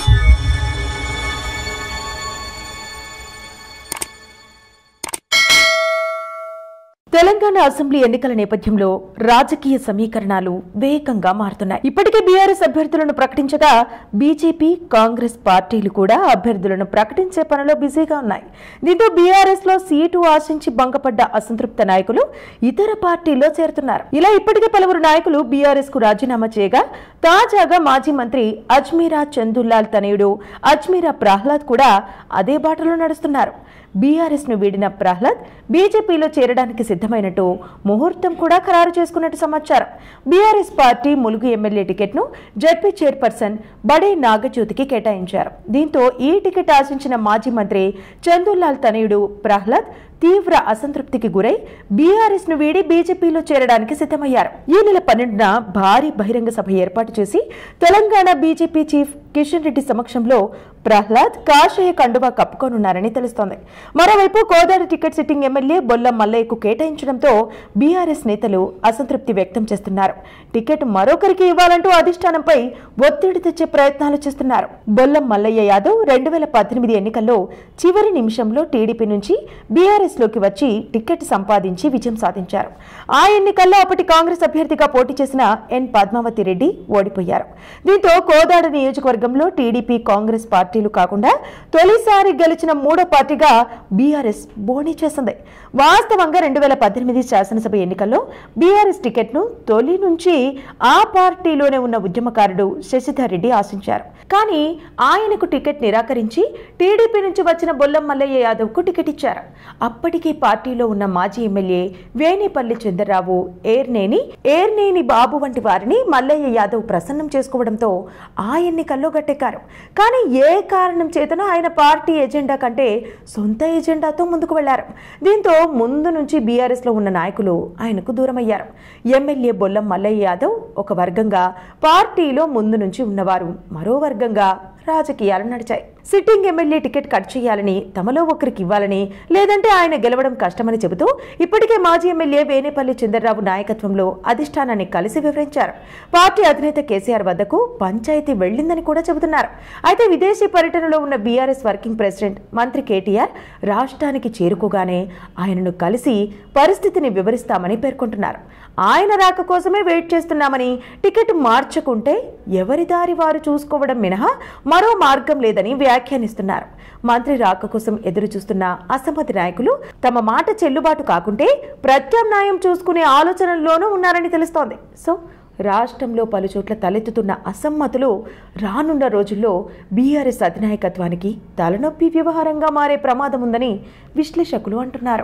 Telangana assembly ఎన్నికల నేపథ్యంలో రాజకీయ సమీకరణాలు వేగంగా మారుతున్నాయి ఇప్పటికే బీఆర్ఎస్ అభ్యర్థులను ప్రకటించగా బీజేపీ కాంగ్రెస్ పార్టీలు కూడా అభ్యర్థులను ప్రకటించే పనిలో బిజీగా ఉన్నాయి దీంతో బీఆర్ఎస్ లో సీటు ఆశించి భంగపడ్డ అసంతృప్త నాయకులు ఇతర పార్టీల్లో చేరుతున్నారు ఇలా ఇప్పటికే పలువురు నాయకులు బీఆర్ఎస్ కు రాజీనామా చేయగా తాజాగా మాజీ మంత్రి అజ్మీరా చందుల్లాల్ తనయుడు అజ్మీరా ప్రహ్లాద్ కూడా అదే బాటలో నడుస్తున్నారు బీఆర్ఎస్ ను వీడిన ప్రహ్లాద్ బీజేపీలో చేరడానికి సిద్ధమైనట్టు ముహూర్తం కూడా ఖరారు చేసుకున్నట్టు సమాచారం బీఆర్ఎస్ పార్టీ ములుగు ఎమ్మెల్యే టికెట్ను జడ్పీ చైర్పర్సన్ బడే నాగజ్యోతికి కేటాయించారు దీంతో ఈ టికెట్ ఆశించిన మాజీ మంత్రి చందుల్లాల్ తనయుడు ప్రహ్లాద్ తీవ్ర అసంతృప్తికి గురై బీఆర్ఎస్ ను వీడి బీజేపీలో చేరడానికి సిద్ధమయ్యారు ఈ నెల పన్నెండున భారీ బహిరంగ సభ ఏర్పాటు చేసి తెలంగాణ బీజేపీ చీఫ్ కిషన్ రెడ్డి సమక్షంలో ప్రహ్లాద్ కాషాయ కండువా కప్పుకోనున్నారని తెలుస్తోంది మరోవైపు Kodad ticket sitting MLA Bollam మల్లయ్యకు కేటాయించడంతో బీఆర్ఎస్ నేతలు అసంతృప్తి వ్యక్తం చేస్తున్నారు టికెట్ మరొకరికి ఇవ్వాలంటూ అధిష్టానంపై ఒత్తిడి తెచ్చే ప్రయత్నాలు చేస్తున్నారు బొల్లం మల్లయ్య యాదవ్ రెండు వేల పద్దెనిమిది ఎన్నికల్లో చివరి నిమిషంలో టీడీపీ నుంచి బీఆర్ఎస్ లోకి వచ్చి టికెట్ సంపాదించి విజయం సాధించారు ఆ ఎన్నికల్లో అప్పటి కాంగ్రెస్ అభ్యర్థిగా పోటీ చేసిన ఎన్ పద్మావతి రెడ్డి ఓడిపోయారు దీంతో కోదాడ నియోజకవర్గంలో టీడీపీ కాంగ్రెస్ పార్టీలు కాకుండా తొలిసారి గెలిచిన మూడో పార్టీగా బీఆర్ఎస్ బోణీ చేసింది వాస్తవంగా రెండు వేల పద్దెనిమిది శాసనసభ ఎన్నికల్లో బీఆర్ఎస్ టికెట్ను తొలి నుంచి ఆ పార్టీలోనే ఉన్న ఉద్యమకారుడు శశిధర్ రెడ్డి ఆశించారు కానీ ఆయనకు టికెట్ నిరాకరించి టీడీపీ నుంచి వచ్చిన బొల్లం మల్లయ్య యాదవ్కు టికెట్ ఇచ్చారు అప్పటికీ పార్టీలో ఉన్న మాజీ ఎమ్మెల్యే వేణిపల్లి చంద్రరావు ఏర్నేని ఏర్నేని బాబు వంటి వారిని మల్లయ్య యాదవ్ ప్రసన్నం చేసుకోవడంతో ఆ ఎన్నికల్లో గట్టెక్కారు కానీ ఏ కారణం చేతనో ఆయన పార్టీ ఎజెండా కంటే సొంత ఎజెండాతో ముందుకు వెళ్లారు దీంతో ముందు నుంచి బీఆర్ఎస్ లో ఉన్న నాయకులు ఆయనకు దూరమయ్యారు ఎమ్మెల్యే బొల్లం మల్లయ్య యాదవ్ ఒక వర్గంగా పార్టీలో ముందు నుంచి ఉన్నవారు మరో వర్గంగా రాజకీయాలు నడిచాయి సిట్టింగ్ ఎమ్మెల్యే టికెట్ కట్ చేయాలని తమలో ఒకరికి ఇవ్వాలని లేదంటే ఆయన గెలవడం కష్టమని చెబుతూ ఇప్పటికే మాజీ ఎమ్మెల్యే వేనేపల్లి చంద్రరావు నాయకత్వంలో అధిష్టానాన్ని కలిసి వివరించారు పార్టీ అధినేత కేసీఆర్ వద్దకు పంచాయతీ వెళ్లిందని కూడా చెబుతున్నారు అయితే విదేశీ పర్యటనలో ఉన్న బీఆర్ఎస్ వర్కింగ్ ప్రెసిడెంట్ మంత్రి కేటీఆర్ రాష్ట్రానికి చేరుకోగానే ఆయనను కలిసి పరిస్థితిని వివరిస్తామని పేర్కొంటున్నారు ఆయన రాక కోసమే వెయిట్ చేస్తున్నామని టికెట్ మార్చుకుంటే ఎవరి దారి వారు చూసుకోవడం మినహా మరో మార్గం లేదని వ్యాఖ్యానిస్తున్నారు మంత్రి రాక కోసం ఎదురు చూస్తున్న అసమ్మతి నాయకులు తమ మాట చెల్లుబాటు కాకుంటే ప్రత్యామ్నాయం చూసుకునే ఆలోచనల్లోనూ ఉన్నారని తెలుస్తోంది సో రాష్ట్రంలో పలుచోట్ల తలెత్తుతున్న అసమ్మతులు రానున్న రోజుల్లో బీఆర్ఎస్ అధినాయకత్వానికి తలనొప్పి వ్యవహారంగా మారే ప్రమాదం ఉందని విశ్లేషకులు అంటున్నారు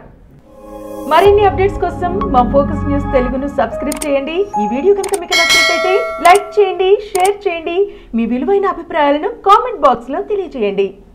మరిన్ని అప్డేట్స్ కోసం మా ఫోకస్ న్యూస్ తెలుగును సబ్స్క్రైబ్ చేయండి ఈ వీడియో కనుక మీకు నచ్చినట్లయితే లైక్ చేయండి షేర్ చేయండి మీ విలువైన అభిప్రాయాలను కామెంట్ బాక్స్ లో తెలియజేయండి